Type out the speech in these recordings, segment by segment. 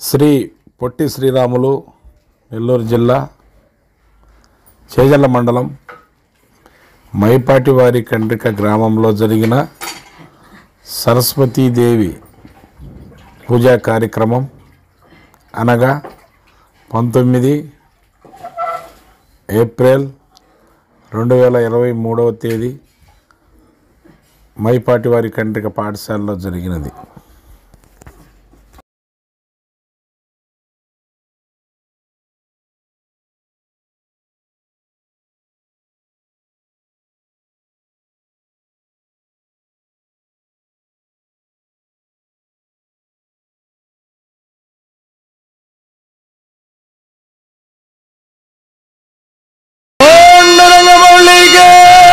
శ్రీ పొట్టి శ్రీరాములు నెల్లూరు జిల్లా చేజల్ల మండలం మైపాటివారి కండ్రిక గ్రామంలో జరిగిన సరస్వతీదేవి పూజా కార్యక్రమం అనగా పంతొమ్మిది ఏప్రిల్ రెండు వేల ఇరవై మూడవ తేదీ మైపాటివారి కండ్రిక పాఠశాలలో జరిగినది పాండురంగమౌళికే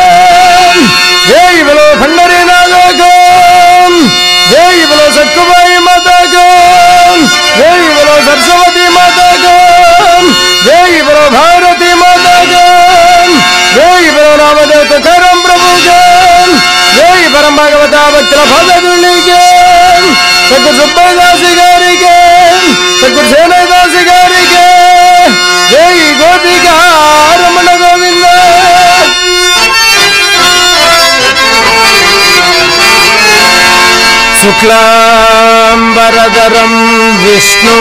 జై బలో భండరీనాథకు జై బలో సక్కుబాయి మాతకు జై బలో సరస్వతి మాతకు జై బలో భారతి మాతకు జై బలో రామదేవ తుకారం ప్రభుకే జై పరం భాగవత భక్తుల భగదునికి సద్గురు సుబ్బదాసి గారికి సద్గురు సేనదాసి గారికి జై గోపికా రమణ గోవింద శుక్లాంబరధరం విష్ణు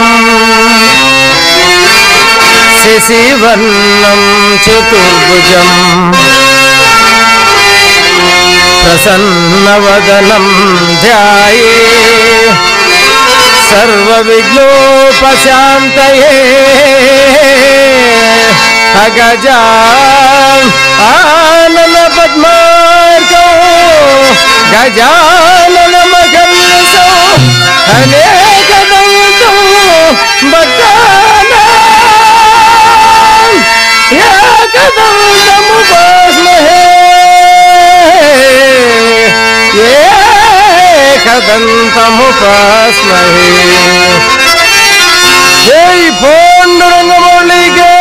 శశివర్ణం చతుర్భుజం ప్రసన్నవదనం ధ్యాయే సర్వవిఘ్నోపశాంతయే అగజా ఆనన పద్మార్కో గజానన మకర్లసో అనేక దంతో భక్తానా ఏకదంతముపాస్మహే జై పాండురంగమౌళికే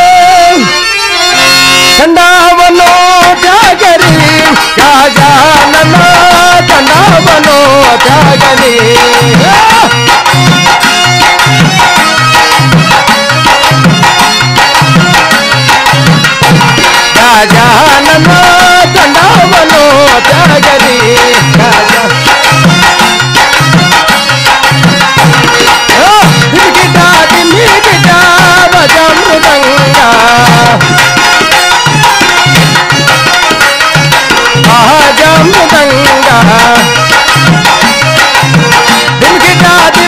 చండావనో త్యాగరి గాజానన చండావనో త్యాగరి గజానన చండావనో త్యాగరి గజా దిగిటా దిగిటా భజమృదంగా భజమృదంగా దిగిటా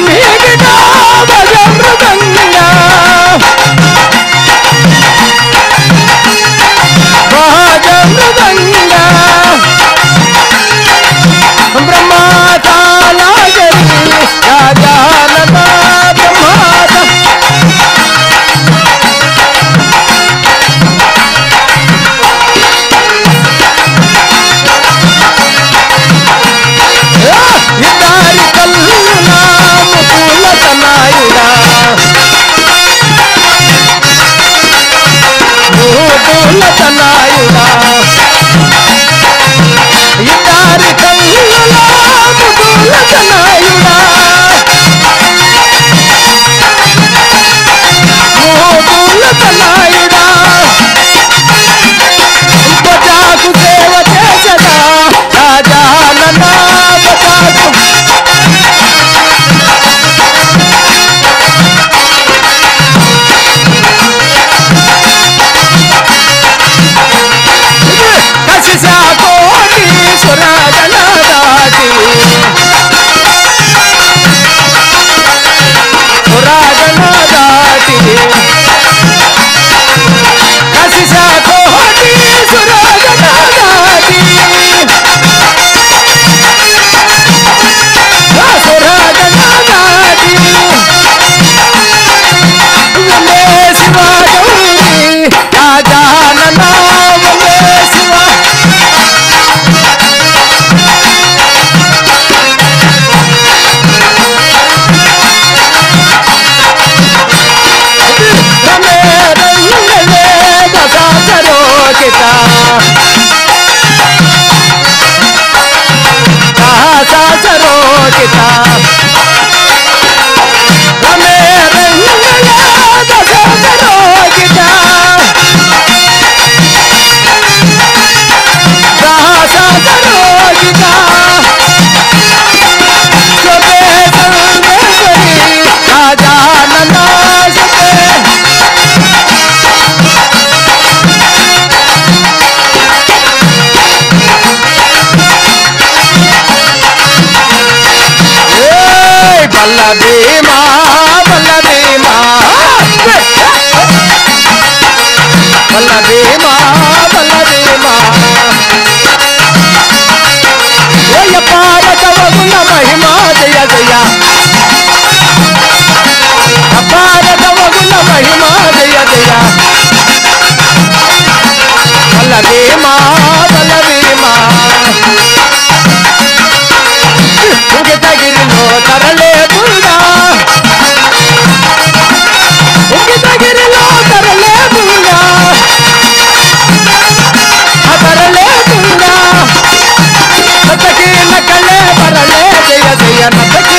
బలభీమా బలభీమా బలభీమా బలభీమా ఓయ పారతవగుణ మహిమా జయ జయ అపారతవగుణ మహిమా జయ జయ బలభీమా బలభీమా ఉగితగిరిలో తరలేకుండా ఉగితగిరిలో తరలేకుండా ఆ తరలేకుండా నతకి నకలే పరలే జయ జయ నతకి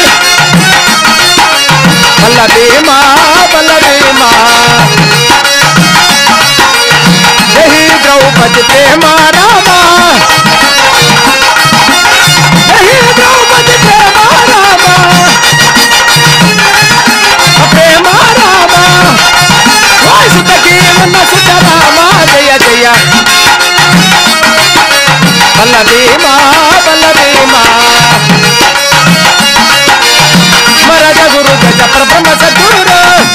బలభీమా బలభీమా జహి ద్రౌపది ప్రేమ రామా జహి ద్రౌపది ప్రేమ రామా ప్రేమ రామా వాయ్ సుతకి ఉన్న సుత రామా జయ జయ బలభీమా బలభీమా స్మరజ గురు గజ ప్రబ్రహ్మ సద్గురు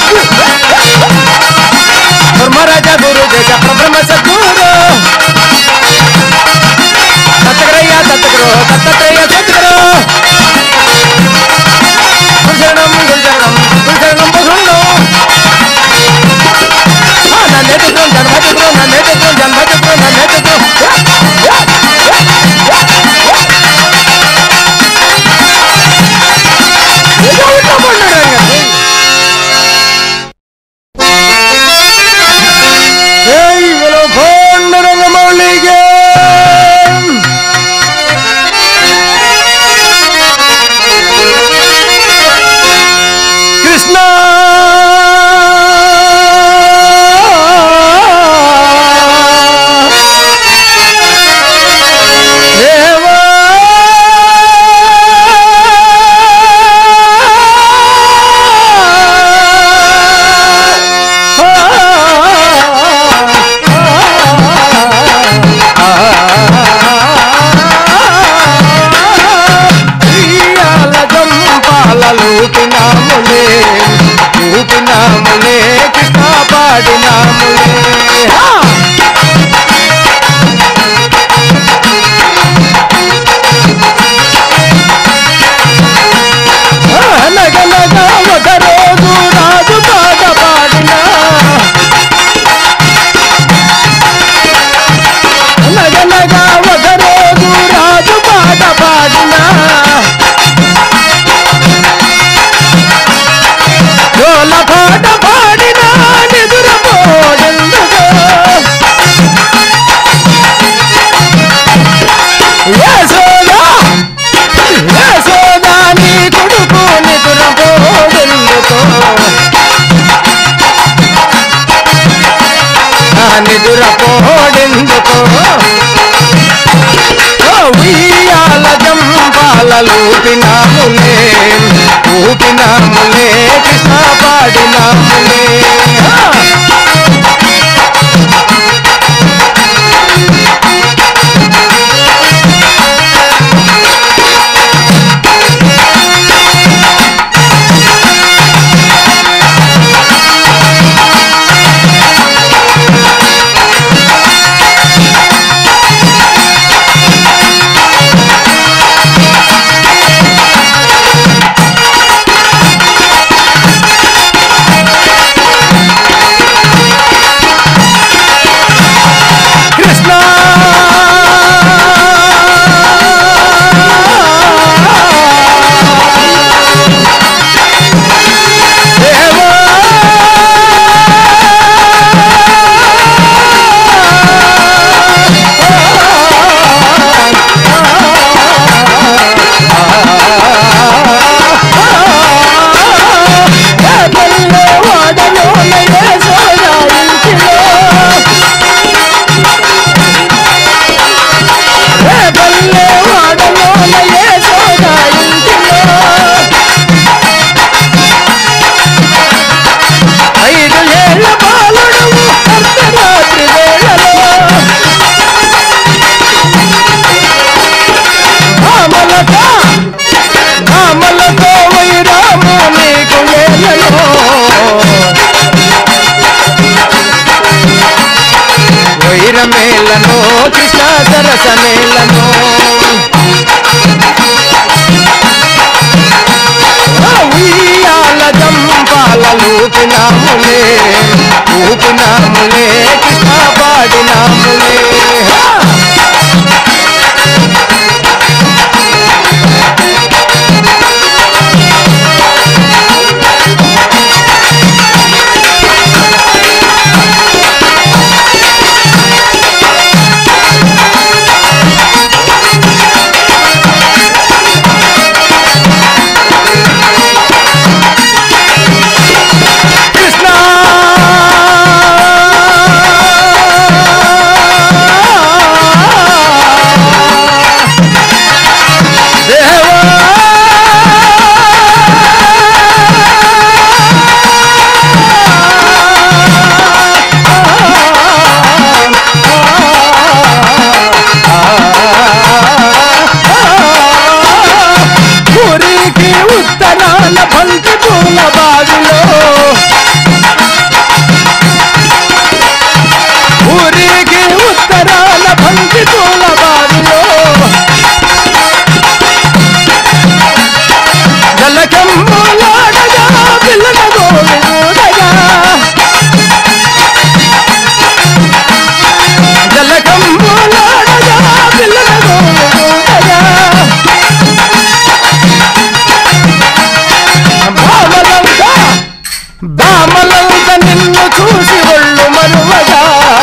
బామలంత నిన్ను చూసి ఒళ్ళు మరువగా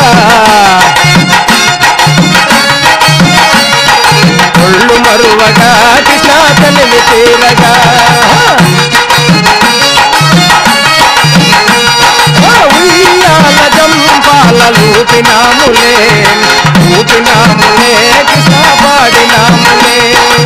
ఒళ్ళు మరువగా కృష్ణ తనివి తీరగా ఉయ్యాల జంపాలూపినాములే ఊపినాములే కృష్ణ పాడినాములే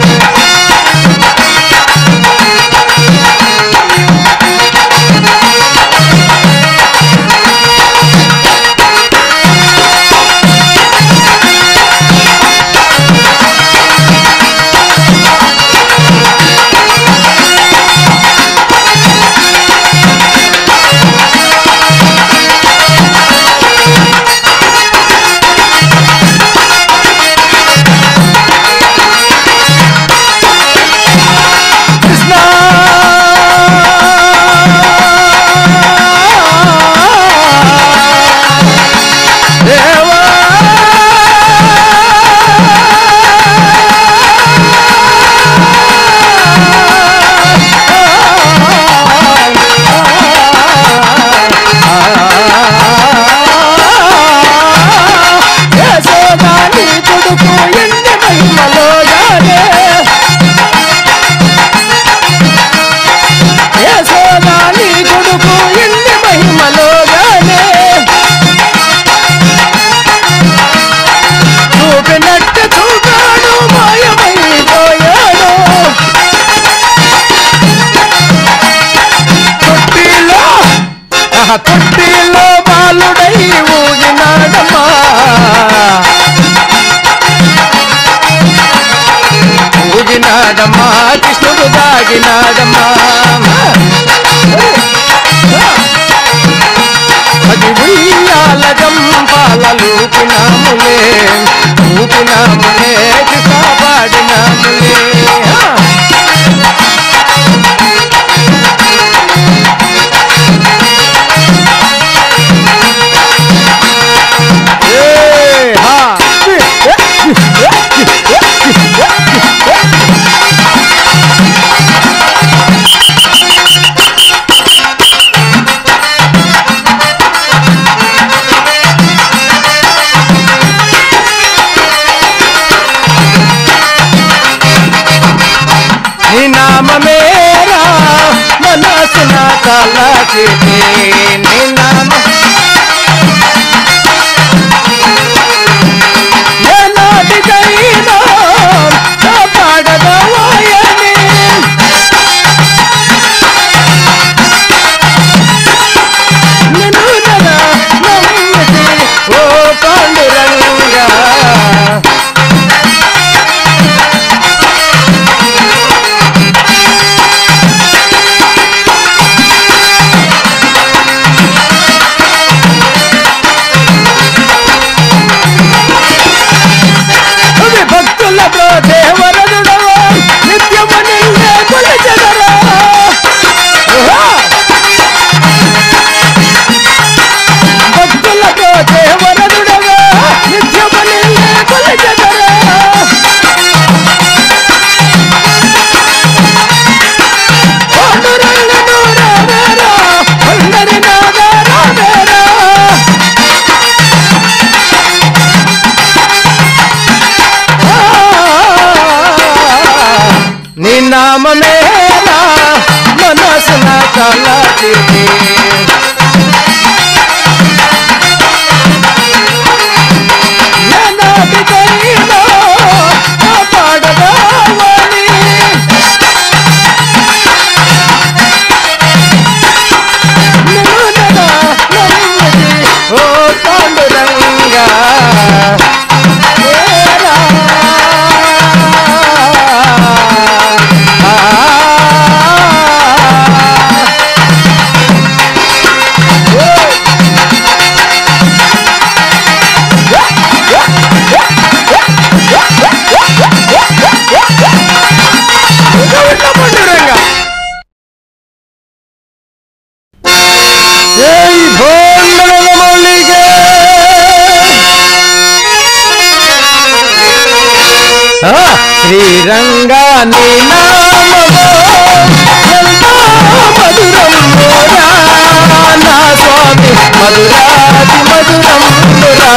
కృష్ణ దేవా యశోదా నీ కొడుకు ఎన్ని మహిమలో యాడే యశోదా నీ కొడుకు ఎన్ని మహిమలోగానే చూపినట్టు చూపాడు మాయమైపోయాడు తొట్టిలో ఆహా, తొట్టిలో బాలుడై ఊగినాడమ్మా ఊగినాడమ్మా కృష్ణుడు దాగినాడమ్మా అది ఉయ్యాల జంపాలూపినాములే ఊపినాములే కృష్ణ పాడినాములే ఏ హా నీ నామమేరా మనసున కలచితే నీ నామ ఏనాటికైనా కాపాడదవాయని నిన్ను నగా నమ్మితి ఓ పాండురంగా అవి భక్తులతో దేవరదుడవో నిత్యము నిన్నే కొలిచెదరా ఓహో! భక్తులతో దేవరదుడవో నిత్యము నిన్నే కొలిచెదరా పాండురంగను రావేరా, అందరి నాదా రావేరా. నీ నామమేనా మనసున కలచితే ఏనాటికైనా కాపాడదావని నిన్నునగా నమ్మితి ఓ పాండురంగా ఏరా. ఆ. పాండురంగా జై భోండలమల్లిగే ఆ, శ్రీరంగా నీ నామము ఎంతో మధురం మోరా మధురాతి మధురంబురా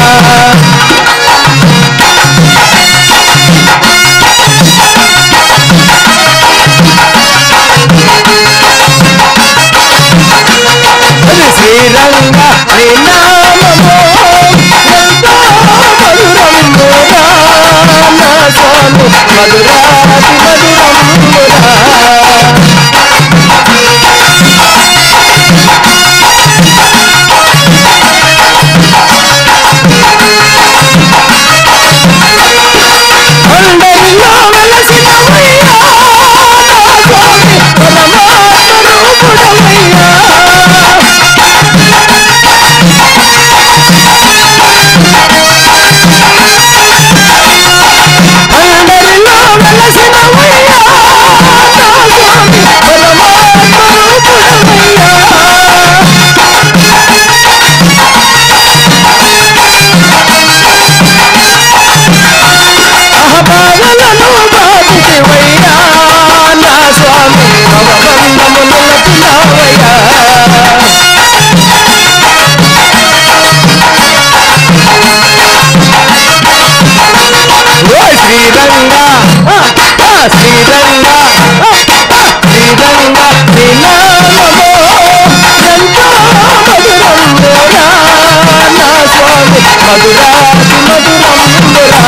అది శ్రీరంగ శ్రీనామము ఎంతో మధురంబురా నా స్వామి మధురాతి మధురంబురా అందరిలో వెలసినవయ్యా నా స్వామి పరమాత్మ రూపుడవయ్యా అందరిలో వెలసినవయ్యా నా స్వామి పరమాత్మ రూపుడవయ్యా అహబావలను బాధితివయ్యా నా స్వామి భవబంధము నిలపినావయ్యా ఓ శ్రీరంగ ఆ, ఆ, శ్రీరంగ ఆ, ఆ, శ్రీరంగ శ్రీనామము ఎంతో మధురంబురా నా స్వామి మధురాతి మధురంబురా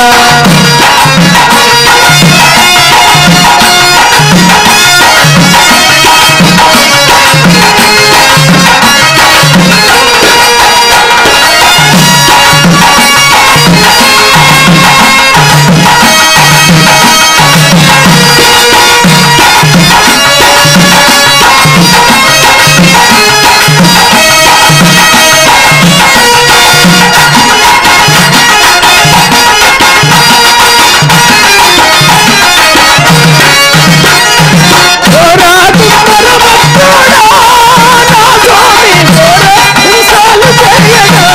రాజు పరమత్తుడా నా స్వామి ఘోర హింసలు చేయగా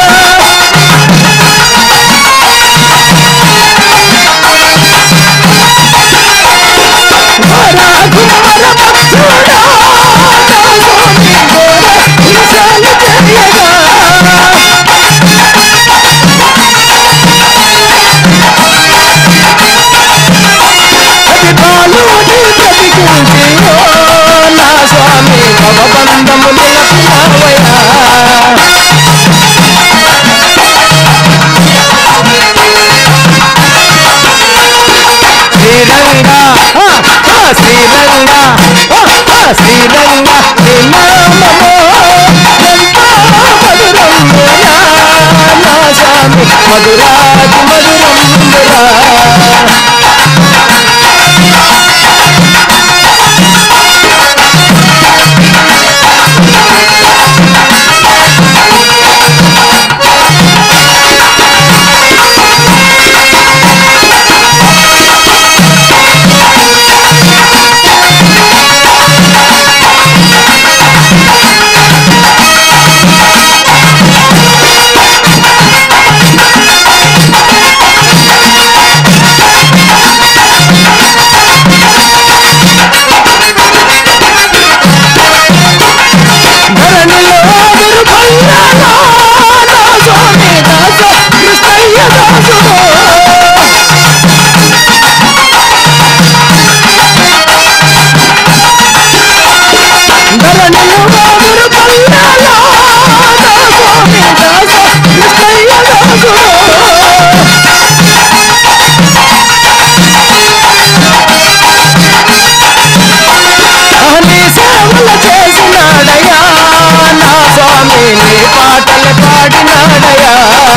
రాజు పరమత్తుడా నా స్వామి ఘోర హింసలు చేయగా అది బాలుని బ్రతికించి ఓ నా స్వామి భవబంధము నిలపినావయ్యా శ్రీరంగ ఆ, ఆ, శ్రీరంగ ఆ, ఆ, శ్రీరంగ శ్రీనామము ఎంతో మధురంబురా నా స్వామి మధురాతి మధురంబురా ధరణిలో దుర్భంగాలో నా స్వామి దాస కృష్ణయ్య దాసుడు ధరణిలో దుర్భంగాలో నా స్వామి దాస కృష్ణయ్య దాసుడు నీ సేవలు చేసినాడయ్యా నా స్వామి నీ పాటలు పాడినాడయ్యా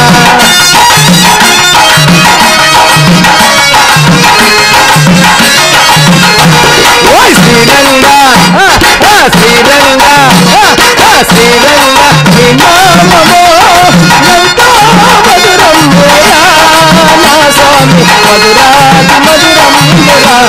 ఓయ్ శ్రీరంగ ఆ, ఆ, శ్రీరంగ ఆ, ఆ, శ్రీరంగ నీ నామము ఎంతో మధురంబురా నా స్వామి మధురాతి మధురంబురా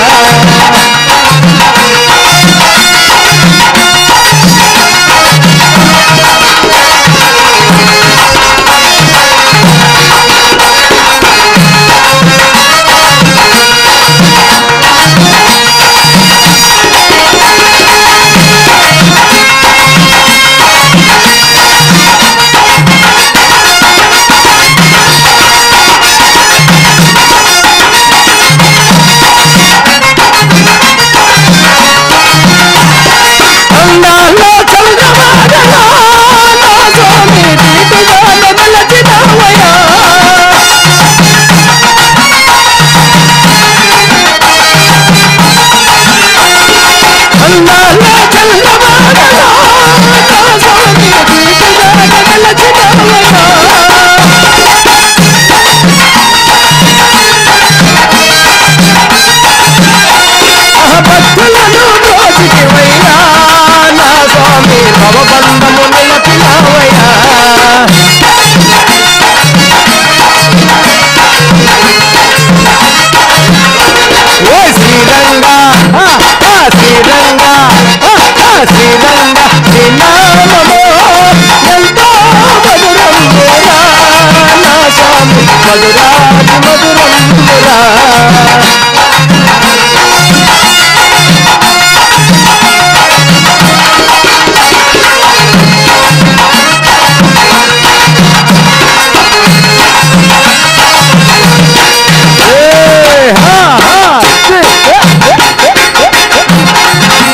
ఏ, హా, హా, చి, ఏ, ఏ, ఏ, ఏ.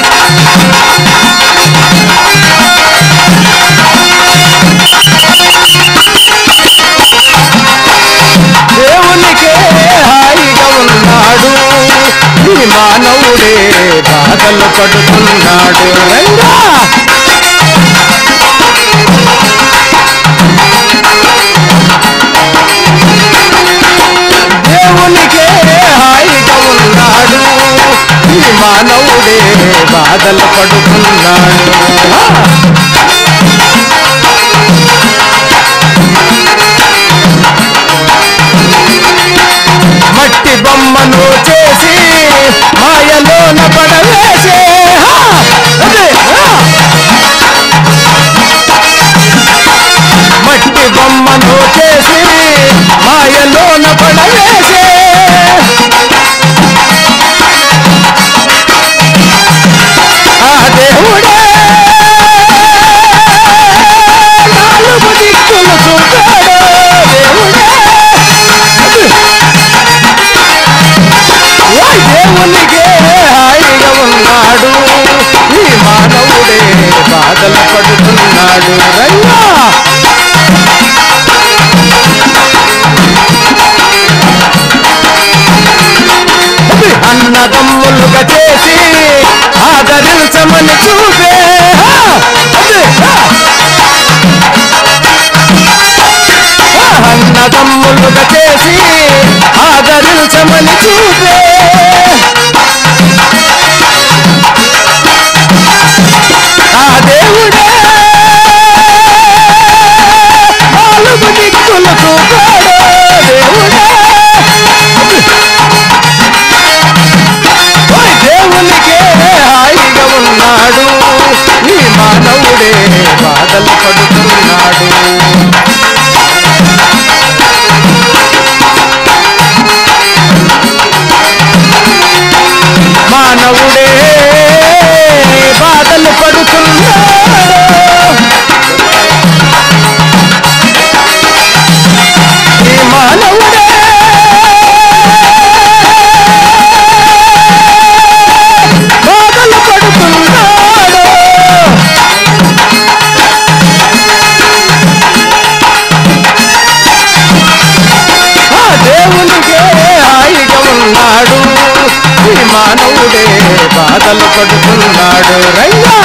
దేవునికే హాయిగా ఉన్నాడు ఈ మానవుడే బాధలు పడుతున్నాడు రంగా దేవునికే హాయిగా ఉన్నాడు ఈ మానవుడే బాధలు పడుతున్నాడు ఆ! మట్టి బొమ్మను చేసి మాయలోన పడవేసే హా! అదే, హా! మట్టి బొమ్మను చేసి మాయలోన పడవేసే ఆ దేవుడే నాలుగు దిక్కులు చూపాడు దేవుడే ఓయ్ దేవునికే హాయిగా ఉన్నాడు ఈ మానవుడే బాధలు పడుతున్నాడు రంగా అన్నదమ్ములుగా చేసి ఆదరించమని చూపే హా! అదే, హా! అన్నదమ్ములుగా చేసి ఆదరించమని చూపే ఆ దేవుడే నాలుగు దిక్కులు చూపాడు దేవుడే ఓయ్ దేవునికే హాయిగా ఉన్నాడు ఈ మానవుడే బాధలు పడుతున్నాడు మానవుడే బాధలు పడుతున్నాడు ఈ మానవుడే బాధలు పడుతున్నాడు ఆ దేవునికే హాయిగా ఉన్నాడు ఈ మానవుడే బాధలు పడుతున్నాడు రయ్యా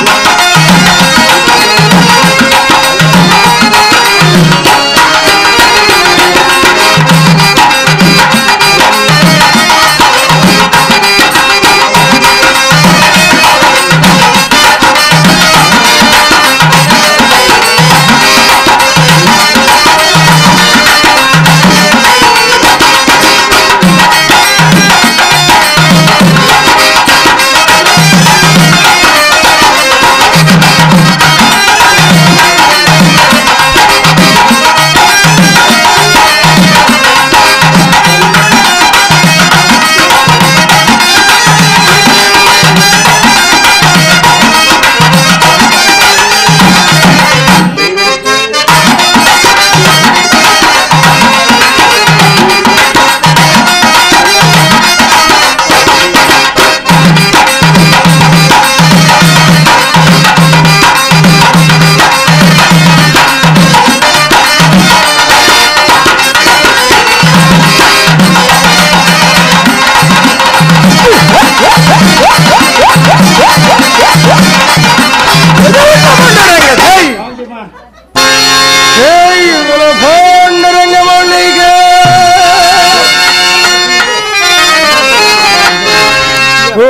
ఓ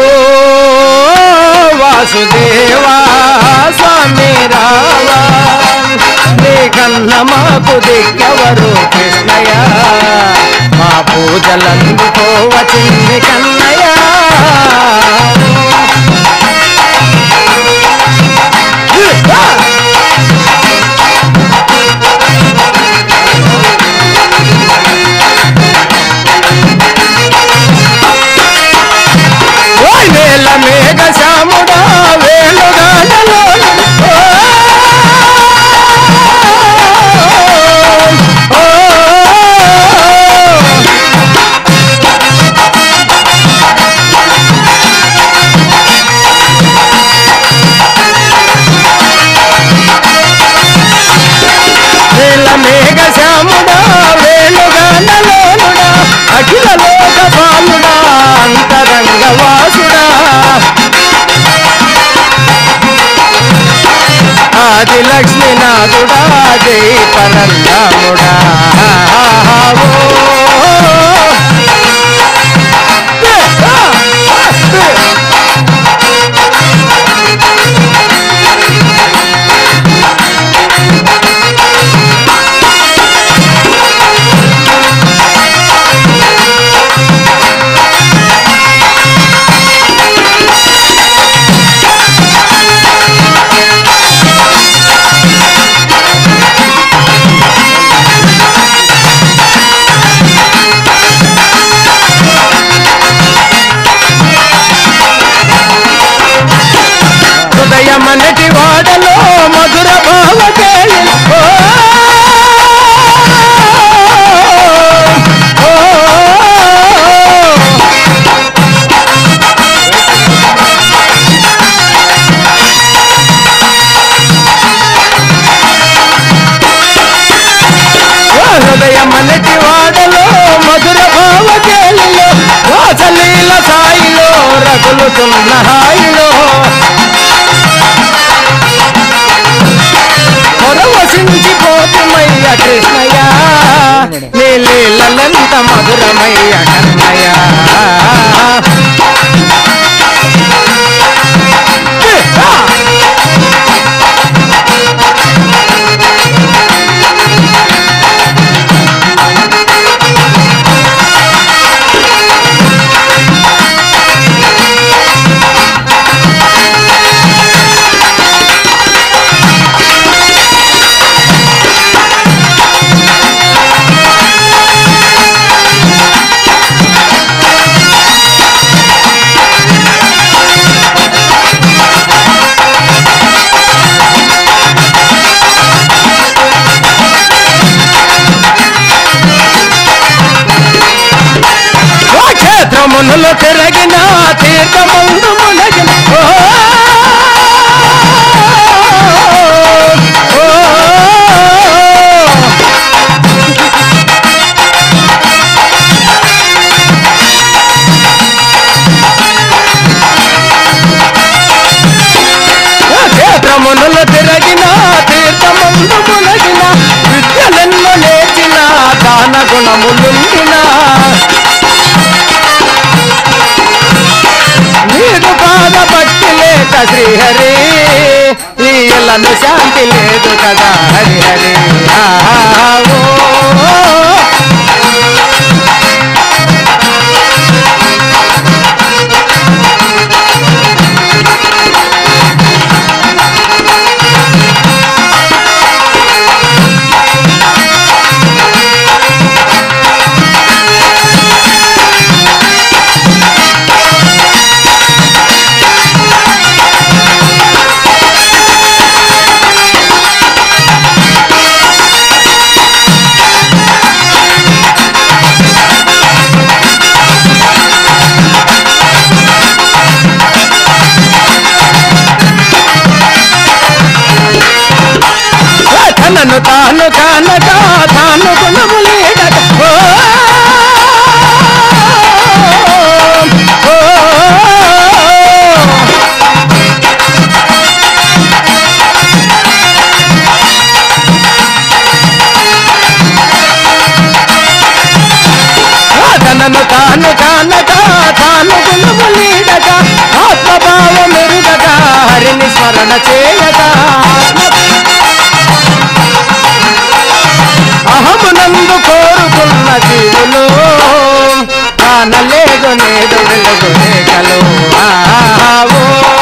వాసుదేవా స్వామి రావా నీ కన్న మాకు దిక్కవరు కృష్ణయ్య మా పూజలందుకోవచింది కన్నయ్య ఆది లక్ష్మీనాథుడా జై పరంధాముడా హృదయమనటి వాడలో మధుర భావకేళి ఓ ఓ హృదయమనటి వాడలో మధుర భావకేళిలో వాసలీల సాయిలో రగులుతున్న హాయిలో పరవశించిపోతుమయ్య కృష్ణయ్య నీ లీలలంత మధురమయ్య కన్నయ్య ఓ క్షేత్రమునులు తిరగిన తీర్థమందు మునగిన ఓ ఓ క్షేత్రమునులు తిరగిన తీర్థమందు మునగిన విద్యలెన్నో నేర్చిన దాన గుణములుండిన నీకు పాద భక్తి లేక శ్రీహరి ఈ ఇళ్లను శాంతి లేదు కదా హరి హరి ఆ, ఓ. తనను తాను కానక తాను గుణము లేడక ఓ, ఓ, ఓ. తనను తాను కానక తాను గుణము లేడక ఆత్మభావ మెరుగక హరిని స్మరణ చేయక అహమునందు కోరుకున్న జీవులు కానలేదు నేడు వెలుగు రేఖలు ఆవో.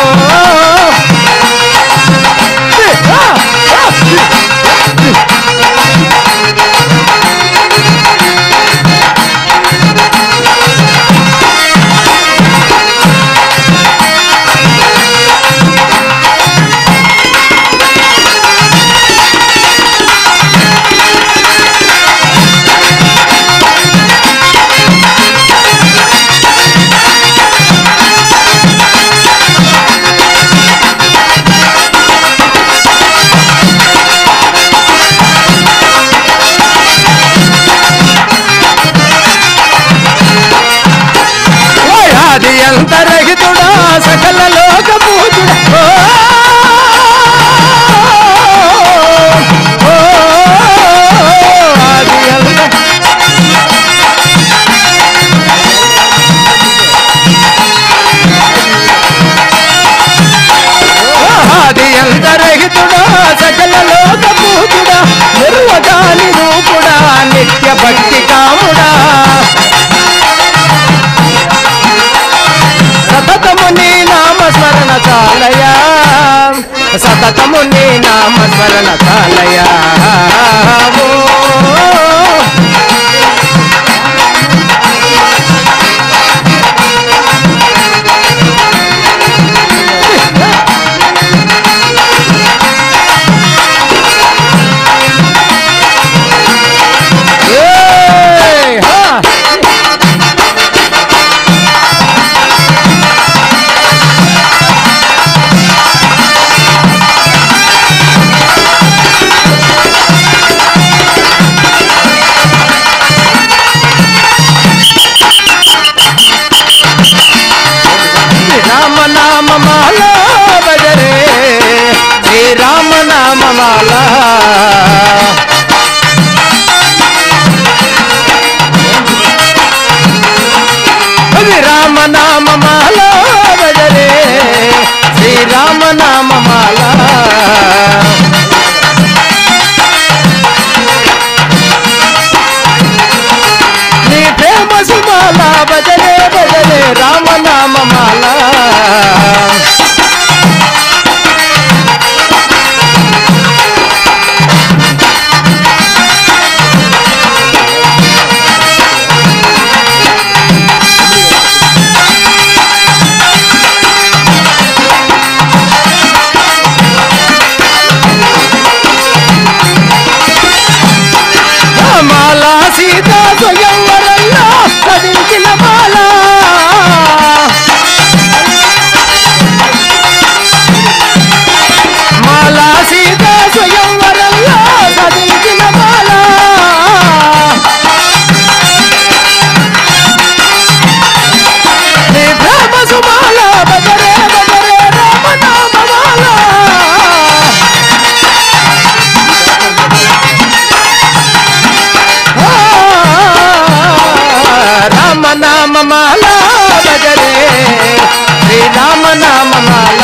ఓయాది అంతరహితుడా సకల లోక పూజుడా ఓ సతతము నీ నామ స్మరణ చాలయా ఓ ఏయ్! హా! రామ నామ మాల బజరే శ్రీ రామ నామ మాల అది రామ నామ మాల బజరే శ్రీ రామ నామ మాల నీ ప్రేమ సుమాల బజరే బజరే రామ నామ మాల మాల సీత స్వయంవరంలో కదిలిచిన మాల మాల సీత స్వయంవరంలో కదిలిచిన మాల నీ ప్రేమ సుమాల బజరే బజరే రామ నామ మాల రామ నామ మాల బజరే శ్రీ రామ నామ మాల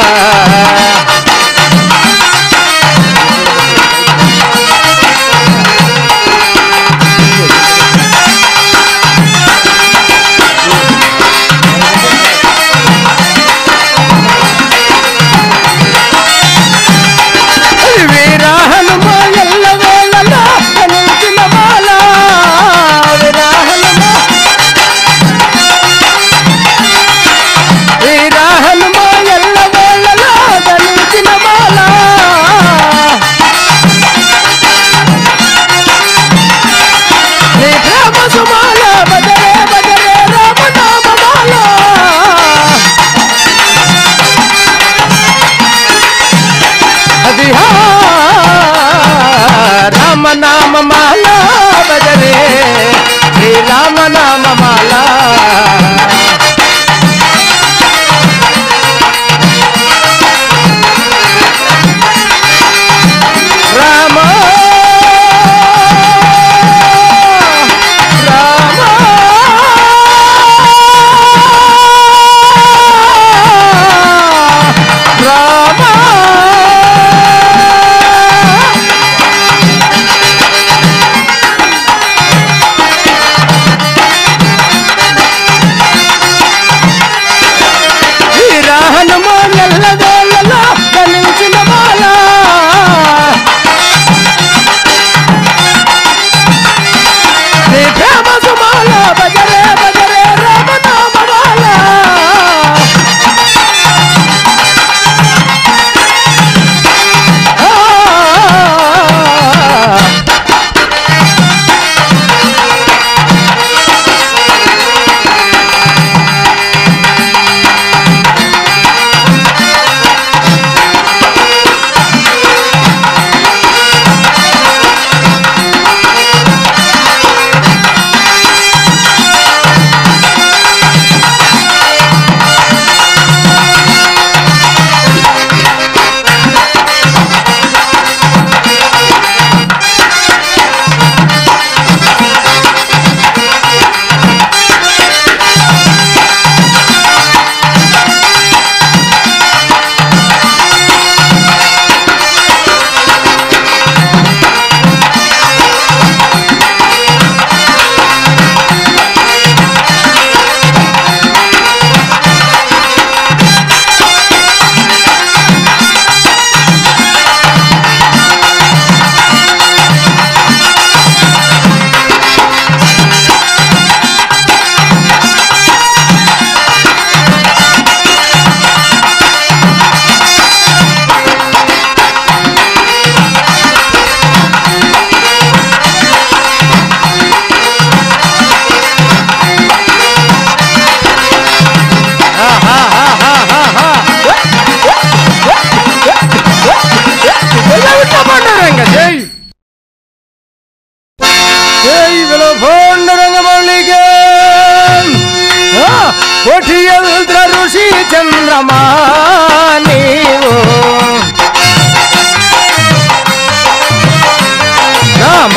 వీర హనుమ ఎల్ల వేళలా కనిపించిన మాల వీర హనుమ వీర హనుమ ఎల్ల వేళలా కనిపించిన మాల నీ ప్రేమ సుమాల బజరే బజరే రామ నామ మాల అది హా రామ నామ మాల బజరే శ్రీ రామ నామ మాల రామ రామ రామ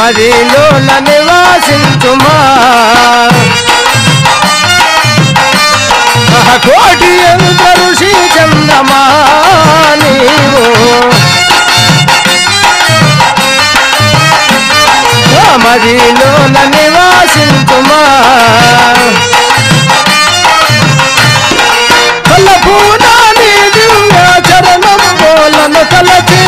మదిలోన నివాసించుమా ఆహ, కోటి ఎంత ఋషి చంద్రమా నీవు ఆ మదిలోన నివాసించుమా కలపూనా నీ దివ్య చరణం బోలను తలచి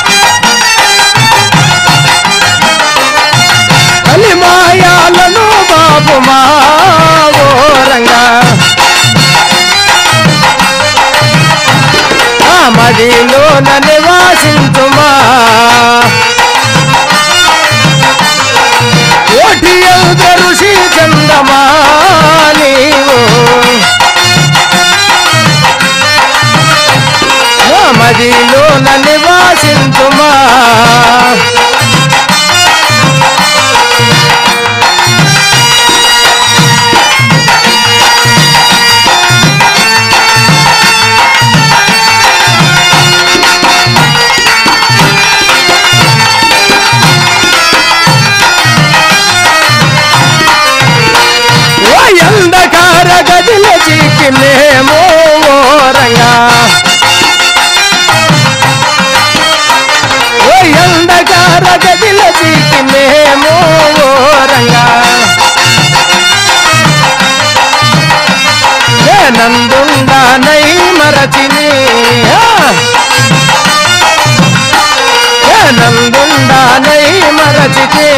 కలిమాయాలను బాబు మా ఓరంగా ఆ మదిలోన నివాసించుమా కోటి యుగ ఋషి చందమా నీవు ఆ మదిలోన నివాసించుమా ఓ ఎండకార గదిల చిక్కినేమో ఓరంగా ఓ ఎండకార గదిల చిక్కినేమో ఓరంగా ఏ నందుండానై మరచిని ఆ! ఏ నందుండానై మరచితే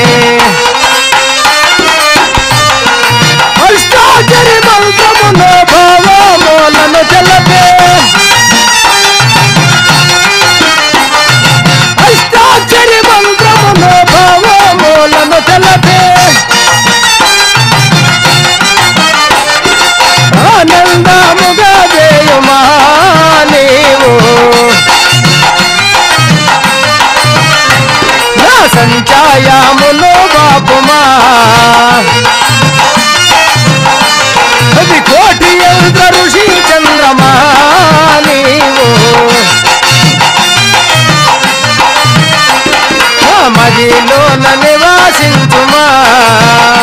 అష్టాచరి మంత్రములో భావమూలను తెలపే అష్టాచరి మంత్రములో భావమూలను తెలపే ఆనందముగా వేయుమా నీవు నా సంచాయములో బాపుమా అది కోటి యంత్ర ఋషి చంద్రమా నీవు ఆ మదిలోన నివాసించుమా